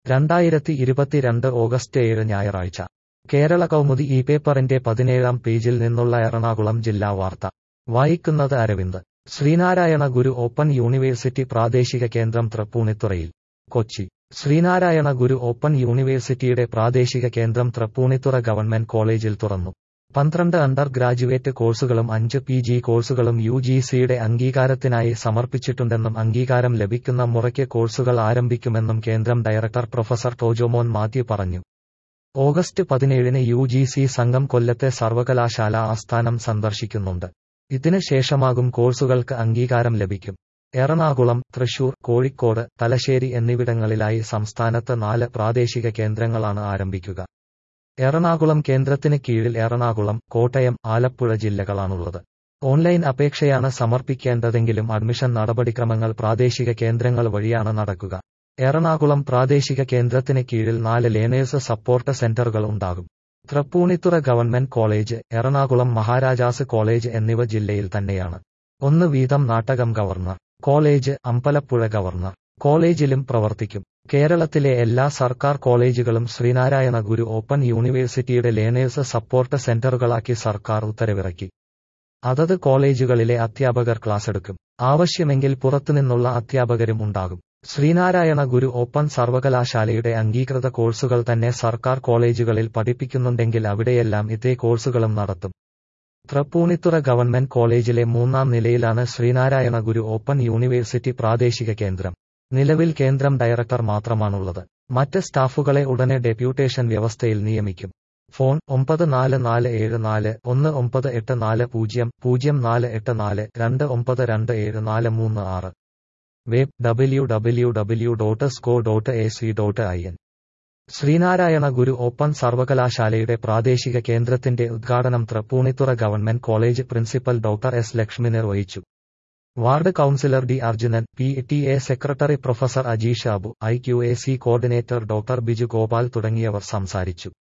രണ്ടായിരത്തി ഇരുപത്തിരണ്ട് ഓഗസ്റ്റ് ഏഴ് ഞായറാഴ്ച കേരള കൗമുദി ഈ പേപ്പറിന്റെ പതിനേഴാം പേജിൽ നിന്നുള്ള എറണാകുളം ജില്ലാ വാർത്ത വായിക്കുന്നത് അരവിന്ദ് ശ്രീനാരായണ ഗുരു ഓപ്പൺ യൂണിവേഴ്സിറ്റി പ്രാദേശിക കേന്ദ്രം തൃപ്പൂണിത്തുറയിൽ കൊച്ചി ശ്രീനാരായണ ഗുരു ഓപ്പൺ യൂണിവേഴ്സിറ്റിയുടെ പ്രാദേശിക കേന്ദ്രം തൃപ്പൂണിത്തുറ ഗവൺമെന്റ് കോളേജിൽ തുറന്നു പന്ത്രണ്ട് അണ്ടർ ഗ്രാജുവേറ്റ് കോഴ്സുകളും അഞ്ച് പി ജി കോഴ്സുകളും യു ജി സിയുടെ അംഗീകാരത്തിനായി സമർപ്പിച്ചിട്ടുണ്ടെന്നും അംഗീകാരം ലഭിക്കുന്ന മുറയ്ക്ക് കോഴ്സുകൾ ആരംഭിക്കുമെന്നും കേന്ദ്രം ഡയറക്ടർ പ്രൊഫസർ ടോജോമോൻ മാത്യു പറഞ്ഞു ഓഗസ്റ്റ് പതിനേഴിന് യു ജി സി സംഘം കൊല്ലത്തെ സർവകലാശാല ആസ്ഥാനം സന്ദർശിക്കുന്നുണ്ട് ഇതിന് ശേഷമാകും കോഴ്സുകൾക്ക് അംഗീകാരം ലഭിക്കും എറണാകുളം തൃശൂർ കോഴിക്കോട് തലശ്ശേരി എന്നിവിടങ്ങളിലായി സംസ്ഥാനത്ത് നാല് പ്രാദേശിക കേന്ദ്രങ്ങളാണ് ആരംഭിക്കുക എറണാകുളം കേന്ദ്രത്തിന് കീഴിൽ എറണാകുളം കോട്ടയം ആലപ്പുഴ ജില്ലകളാണുള്ളത് ഓൺലൈൻ അപേക്ഷയാണ് സമർപ്പിക്കേണ്ടതെങ്കിലും അഡ്മിഷൻ നടപടിക്രമങ്ങൾ പ്രാദേശിക കേന്ദ്രങ്ങൾ വഴിയാണ് നടക്കുക എറണാകുളം പ്രാദേശിക കേന്ദ്രത്തിന് കീഴിൽ നാല് ലേണേഴ്സ് സപ്പോർട്ട് സെന്ററുകൾ ഉണ്ടാകും Tripunithura government college Ernakulam Maharajas college എന്നിവ ജില്ലയിൽ തന്നെയാണ് ഒന്ന് വീതം Nattakam governor college Ambalappuzha governor കോളേജിലും പ്രവർത്തിക്കും കേരളത്തിലെ എല്ലാ സർക്കാർ കോളേജുകളും ശ്രീനാരായണ ഗുരു ഓപ്പൺ യൂണിവേഴ്സിറ്റിയുടെ ലേണേഴ്സ് സപ്പോർട്ട് സെന്ററുകളാക്കി സർക്കാർ ഉത്തരവിറക്കി അതത് കോളേജുകളിലെ അധ്യാപകർ ക്ലാസ്സെടുക്കും ആവശ്യമെങ്കിൽ പുറത്തുനിന്നുള്ള അധ്യാപകരും ഉണ്ടാകും ശ്രീനാരായണ ഗുരു ഓപ്പൺ സർവകലാശാലയുടെ അംഗീകൃത കോഴ്സുകൾ തന്നെ സർക്കാർ കോളേജുകളിൽ പഠിപ്പിക്കുന്നുണ്ടെങ്കിൽ അവിടെയെല്ലാം ഇതേ കോഴ്സുകളും നടത്തും തൃപ്പൂണിത്തുറ ഗവൺമെന്റ് കോളേജിലെ മൂന്നാം നിലയിലാണ് ശ്രീനാരായണ ഗുരു ഓപ്പൺ യൂണിവേഴ്സിറ്റി പ്രാദേശിക കേന്ദ്രം നിലവിൽ കേന്ദ്രം ഡയറക്ടർ മാത്രമാണുള്ളത് മറ്റ് സ്റ്റാഫുകളെ ഉടനെ ഡെപ്യൂട്ടേഷൻ വ്യവസ്ഥയിൽ നിയമിക്കും ഫോൺ ഒമ്പത് നാല് നാല് ഏഴ് നാല് ഒന്ന് ഒമ്പത് എട്ട് നാല് പൂജ്യം പൂജ്യം നാല് എട്ട് നാല് രണ്ട് ഒമ്പത് രണ്ട് ഏഴ് നാല് മൂന്ന് ആറ് web W W W dot SGOU dot A C dot I N Sreenarayana Guru open സർവകലാശാലയുടെ പ്രാദേശിക കേന്ദ്രത്തിന്റെ ഉദ്ഘാടനം Tripunithura government college principal doctor S Lakshmi നിർവഹിച്ചു ward councillor D Arjunan P T A secretary professor Ajeesh Abu I Q A C coordinator doctor Biju Gopal തുടങ്ങിയവർ സംസാരിച്ചു